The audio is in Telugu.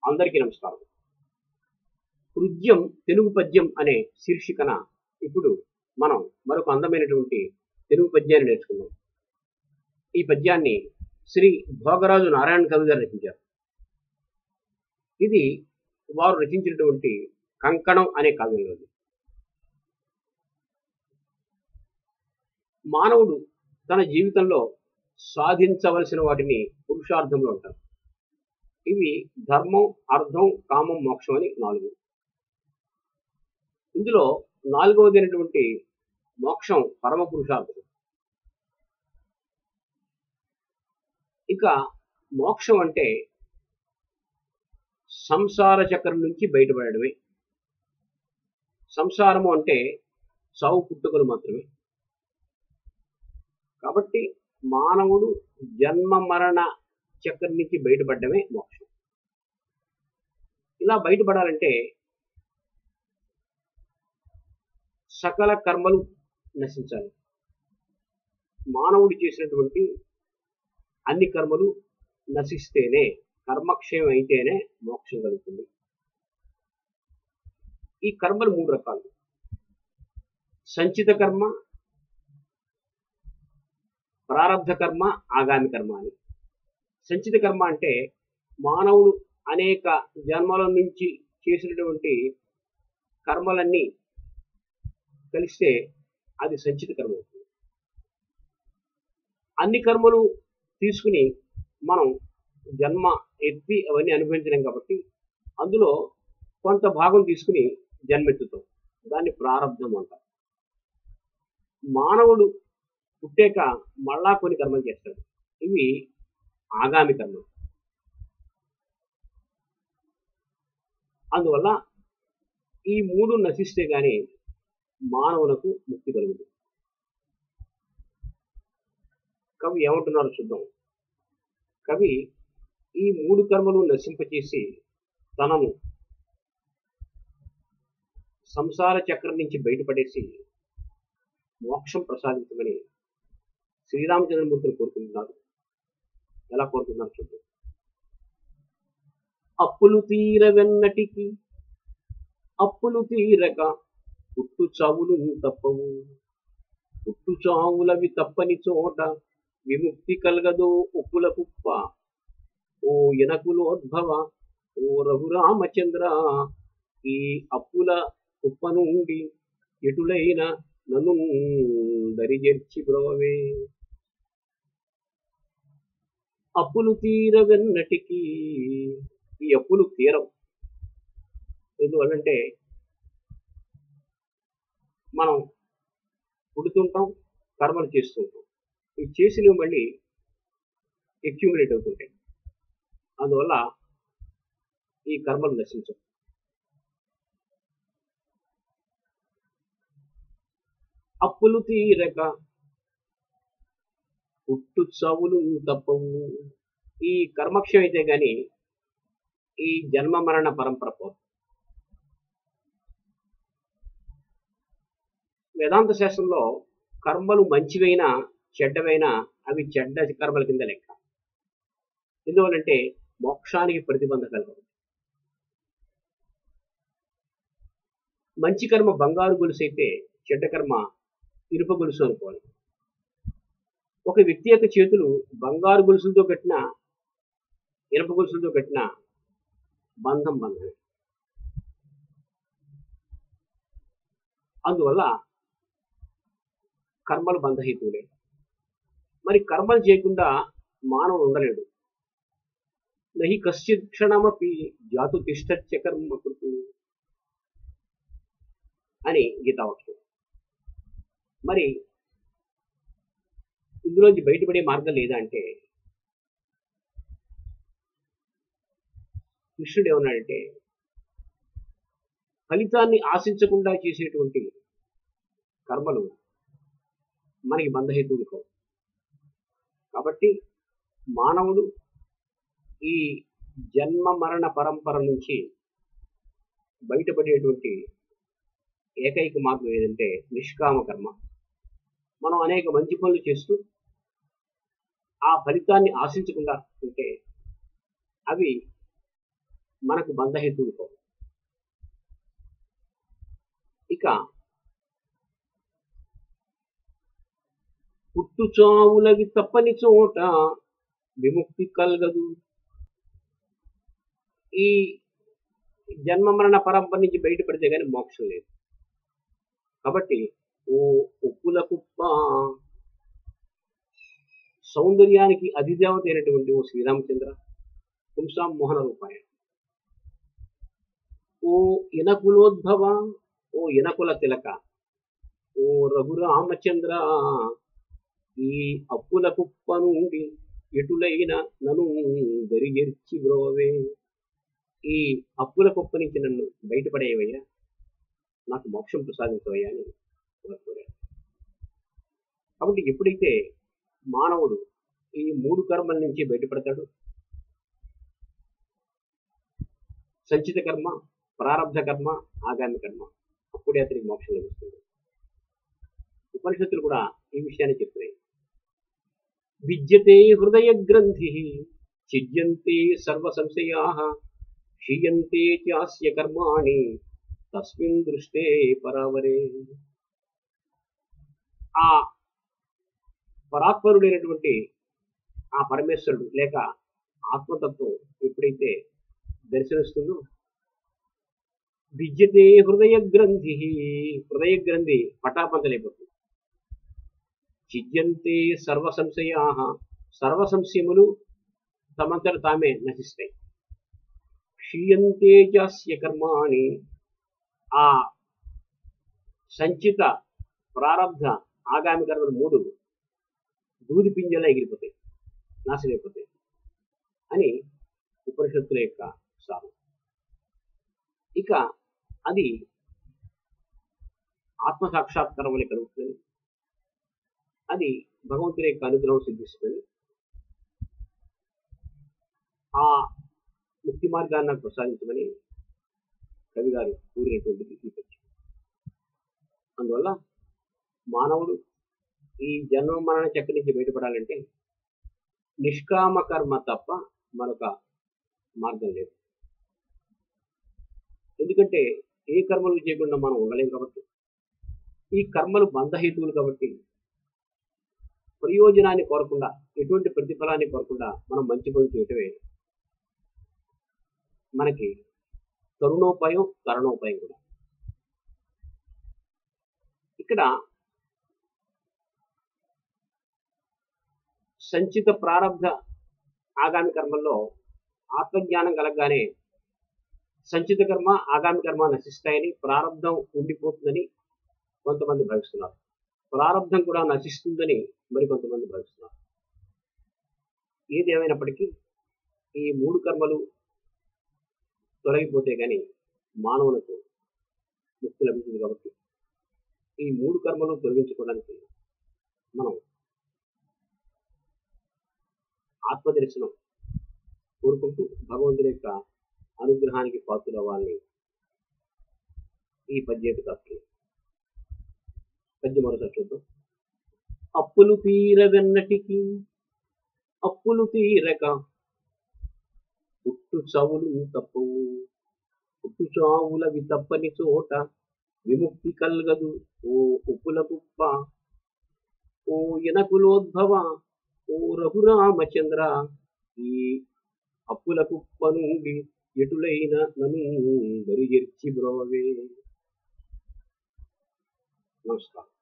అందరికీ నమస్కారం హృద్యం తెలుగు పద్యం అనే శీర్షికన ఇప్పుడు మనం మరొక అందమైనటువంటి తెలుగు పద్యాన్ని నేర్చుకుందాం ఈ పద్యాన్ని శ్రీ భోగరాజు నారాయణ కవి గారు రచించారు ఇది వారు రచించినటువంటి కంకణం అనే కావ్యంలోది మానవుడు తన జీవితంలో సాధించవలసిన వాటిని పురుషార్థంలో ఉంటారు ఇవి ధర్మం అర్థం కామం మోక్షం అని నాలుగు ఇందులో నాలుగవది అయినటువంటి మోక్షం పరమ పురుషార్థం ఇక మోక్షం అంటే సంసార చక్రం నుంచి బయటపడడమే సంసారము అంటే సావు పుట్టుకలు మాత్రమే కాబట్టి మానవుడు జన్మ మరణ చక్రం నుంచి బయటపడడమే మోక్షం ఇలా బయటపడాలంటే సకల కర్మలు నశించాలి మానవుడు చేసినటువంటి అన్ని కర్మలు నశిస్తేనే కర్మక్షయం అయితేనే మోక్షం కలుగుతుంది ఈ కర్మలు మూడు రకాలు సంచిత కర్మ ప్రారంధ కర్మ ఆగామి కర్మ అని సంచిత కర్మ అంటే మానవుడు అనేక జన్మల నుంచి చేసినటువంటి కర్మలన్నీ కలిస్తే అది సంచిత కర్మ అవుతుంది అన్ని కర్మలు తీసుకుని మనం జన్మ ఎత్తి అవన్నీ అనుభవించలేం కాబట్టి అందులో కొంత భాగం తీసుకుని జన్మెత్తుతాం దాన్ని ప్రారంభం అంటారు మానవుడు పుట్టాక మళ్ళా కొన్ని కర్మలు చేస్తాడు ఇవి ఆగామి కర్మ అందువల్ల ఈ మూడు నశిస్తే గాని మానవులకు ముక్తి కలుగుతుంది కవి ఏమంటున్నారో చూద్దాం కవి ఈ మూడు కర్మలు నశింపచేసి తనను సంసార చక్రం నుంచి బయటపడేసి మోక్షం ప్రసాదించమని శ్రీరామచంద్రమూర్తిని కోరుకుంటున్నారు ఎలా కోరుకుంటున్నారు చూద్దాం అప్పులు తీరవెన్నటికి అప్పులు తీరక పుట్టు చావులు తప్పవు పుట్టు చావులవి తప్పని చోట విముక్తి కలగదో ఉప్పుల కుప్ప ఓ ఎనకులోద్భవ ఓ రఘురామచంద్ర ఈ అప్పుల కుప్ప నుండి ఎటులైన నన్ను దరిజెర్చి బ్రోవే అప్పులు తీరవెన్నటికి ఈ అప్పులు తీరవు ఎందువల్లంటే మనం పుడుతుంటాం కర్మలు చేస్తుంటాం ఇవి చేసినవి మళ్ళీ అక్యూములేట్ అవుతుంటాయి అందువల్ల ఈ కర్మలు నశించవు అప్పులు తీరక పుట్టు చావులు తప్పవు ఈ కర్మక్షయం అయితే గాని ఈ జన్మ మరణ పరంపర పోదు వేదాంత శాస్త్రంలో కర్మలు మంచివైనా చెడ్డవైనా అవి చెడ్డ కర్మల కింద లెక్క ఎందువలంటే మోక్షానికి ప్రతిబంధకాలు కాబట్టి మంచి కర్మ బంగారు గొలుసు అయితే చెడ్డ కర్మ ఇనుప గొలుసు అనుకోవాలి ఒక వ్యక్తి యొక్క చేతులు బంగారు గొలుసులతో కట్టిన ఇనుప గొలుసులతో కట్టిన బంధం బంధమే అందువల్ల కర్మలు బంధహేతువులే మరి కర్మలు చేయకుండా మానవుడు ఉండలేడు నహి కశ్చిత్ క్షణమపి జాతు తిష్టత్య కర్మ కృతు అని గీతావాక్యం మరి ఇందులోంచి బయటపడే మార్గం లేదా అంటే కృష్ణుడు ఏమన్నాడంటే ఫలితాన్ని ఆశించకుండా చేసేటువంటి కర్మలు మనకి బంధహేతువులు కావు కాబట్టి మానవుడు ఈ జన్మ మరణ పరంపర నుంచి బయటపడేటువంటి ఏకైక మార్గం ఏదంటే నిష్కామ కర్మ మనం అనేక మంచి పనులు చేస్తూ ఆ ఫలితాన్ని ఆశించకుండా ఉంటే అవి మనకు బంధహేతువులు కావు ఇక పుట్టు చావులవి తప్పని చోట విముక్తి కలగదు ఈ జన్మ మరణ పరంపర నుంచి బయటపడితే కానీ మోక్షం లేదు కాబట్టి ఓ ఉప్పుల కుప్ప సౌందర్యానికి అధిదేవత అయినటువంటి ఓ శ్రీరామచంద్ర పుంసాం మోహన రూపాయ ఓ ఇనకులోద్భవ ఓ ఇనకుల తిలక ఓ రఘురామచంద్ర ఈ అప్పుల కుప్ప నుండి ఎటులైన నన్ను దరిగెర్చి బ్రోవే ఈ అప్పుల కుప్ప నుంచి నన్ను బయటపడేవయ్యా నాకు మోక్షం ప్రసాదించవయ్యా అని కోరాడు కాబట్టి ఎప్పుడైతే మానవుడు ఈ మూడు కర్మల నుంచి బయటపడతాడు సంచిత కర్మ ప్రారంధ కర్మ ఆగామి కర్మ అప్పుడే అతనికి మోక్షం లభిస్తుంది ఉపనిషత్తులు కూడా ఈ విషయాన్ని చెప్తున్నాయి విద్యతే హృదయ గ్రంథి ఛిద్యంతే సర్వ సంశయా క్షీయంతే చాస్య కర్మాణి తస్మిన్ దృష్టే పరావరే ఆ పరాత్పరుడైనటువంటి ఆ పరమేశ్వరుడు లేక ఆత్మతత్వం ఎప్పుడైతే దర్శనిస్తుందో విద్యతే హృదయ గ్రంథి హృదయ గ్రంథి పటాపంచలైపోతుంది చిద్యంతే సర్వ సంశయా సర్వ సంశయములు తమంతట తామే నశిస్తాయి క్షీయంతే చాస్య కర్మాణి ఆ సంచిత ప్రారంధ ఆగామి కర్మలు మూడు దూది పింజలా ఎగిరిపోతాయి నాశనైపోతాయి అని ఉపనిషత్తుల యొక్క సారం ఇక అది ఆత్మ సాక్షాత్కారం వల్ల కలుగుతుంది అది భగవంతుని యొక్క అనుగ్రహం సిద్ధిస్తుంది ఆ ముక్తి మార్గాన్ని నాకు ప్రసాదించమని కవి గారు కూరినటువంటిది ఈ పద్యం అందువల్ల మానవుడు ఈ జన్మ మరణ చక్ర నుంచి బయటపడాలంటే నిష్కామ కర్మ తప్ప మరొక మార్గం లేదు ఎందుకంటే ఏ కర్మలు చేయకుండా మనం ఉండలేం కాబట్టి ఈ కర్మలు బంధహేతువులు కాబట్టి ప్రయోజనాన్ని కోరకుండా ఎటువంటి ప్రతిఫలాన్ని కోరకుండా మనం మంచి పనులు చేయటమే మనకి తరుణోపాయం తరుణోపాయం కూడా ఇక్కడ సంచిత ప్రారంభ ఆగామి కర్మల్లో ఆత్మజ్ఞానం కలగగానే సంచిత కర్మ ఆగామి కర్మ నశిస్తాయని ప్రారంధం ఉండిపోతుందని కొంతమంది భావిస్తున్నారు ప్రారంధం కూడా నశిస్తుందని మరికొంతమంది భావిస్తున్నారు ఏది ఏమైనప్పటికీ ఈ మూడు కర్మలు తొలగిపోతే కానీ మానవులకు ముక్తి లభించింది కాబట్టి ఈ మూడు కర్మలు తొలగించుకోవడానికి మనం ఆత్మదర్శనం కోరుకుంటూ భగవంతుని యొక్క అనుగ్రహానికి పాత్రవ్వాలని ఈ పద్యకు తత్వం పద్యం మరోసారి చూద్దాం అప్పులు తీరవెన్నటికి అప్పులు తీరక పుట్టు చావులు తప్పవు పుట్టు చావులవి తప్పని చోట విముక్తి కల్గదు ఓ ఉప్పుల కుప్ప ఓ ఎనకులోద్భవ ఓ రఘురామచంద్ర ఈ అప్పుల కుప్ప నుండి ఎటులైన నన్ను దరిగెర్చి బ్రోవే నమస్కారం